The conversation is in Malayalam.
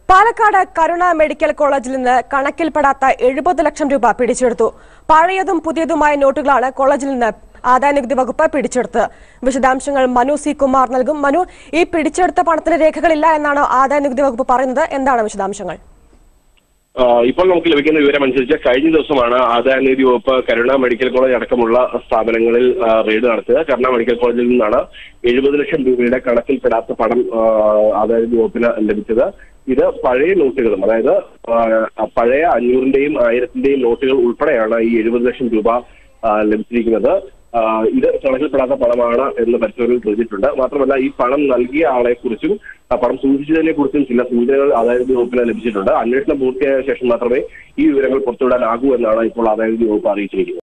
പാലക്കാട് കരുണ മെഡിക്കൽ കോളേജിൽ നിന്ന് കണക്കിൽപ്പെടാത്ത എഴുപത് ലക്ഷം രൂപ പിടിച്ചെടുത്തു പഴയതും പുതിയതുമായ നോട്ടുകളാണ് കോളേജിൽ നിന്ന് ആദായനികുതി വകുപ്പ് പിടിച്ചെടുത്തത് വിശദാംശങ്ങൾ മനു സി കുമാർ നൽകും മനു ഈ പിടിച്ചെടുത്ത പണത്തിന് രേഖകളില്ല എന്നാണ് ആദായനികുതി വകുപ്പ് പറയുന്നത് എന്താണ് വിശദാംശങ്ങൾ ആ, ഇപ്പോൾ നമുക്ക് ലഭിക്കുന്ന വിവരം അനുസരിച്ച് കഴിഞ്ഞ ദിവസമാണ് ആദായനികുതി വകുപ്പ് കരുണ മെഡിക്കൽ കോളേജ് അടക്കമുള്ള സ്ഥാപനങ്ങളിൽ ആ, റെയ്ഡ് നടത്തിയത് കരുണ മെഡിക്കൽ കോളേജിൽ നിന്നാണ് എഴുപത് ലക്ഷം രൂപയുടെ കണക്കിൽപ്പെടാത്ത പണം ആ, ആദായനികുതി വകുപ്പിന് ലഭിച്ചത് ഇത് പഴയ നോട്ടുകളും അതായത് ആ, പഴയ അഞ്ഞൂറിന്റെയും ആയിരത്തിന്റെയും നോട്ടുകൾ ഉൾപ്പെടെയാണ് ഈ എഴുപത് ലക്ഷം രൂപ ആ, ലഭിച്ചിരിക്കുന്നത് ആ, ഇത് കണക്കിൽപ്പെടാത്ത പണമാണ് എന്ന് പരിശോധനയിൽ തെളിഞ്ഞിട്ടുണ്ട് മാത്രമല്ല ഈ പണം നൽകിയ ആളെ കുറിച്ചും പണം സൂക്ഷിച്ചതിനെ കുറിച്ചും ചില സൂചനകൾ ആദായനികുതി വകുപ്പിന് ലഭിച്ചിട്ടുണ്ട് അന്വേഷണം പൂർത്തിയായ ശേഷം മാത്രമേ ഈ വിവരങ്ങൾ പുറത്തുവിടാനാകൂ എന്നാണ് ഇപ്പോൾ ആദായനികുതി വകുപ്പ് അറിയിച്ചിരിക്കുന്നത്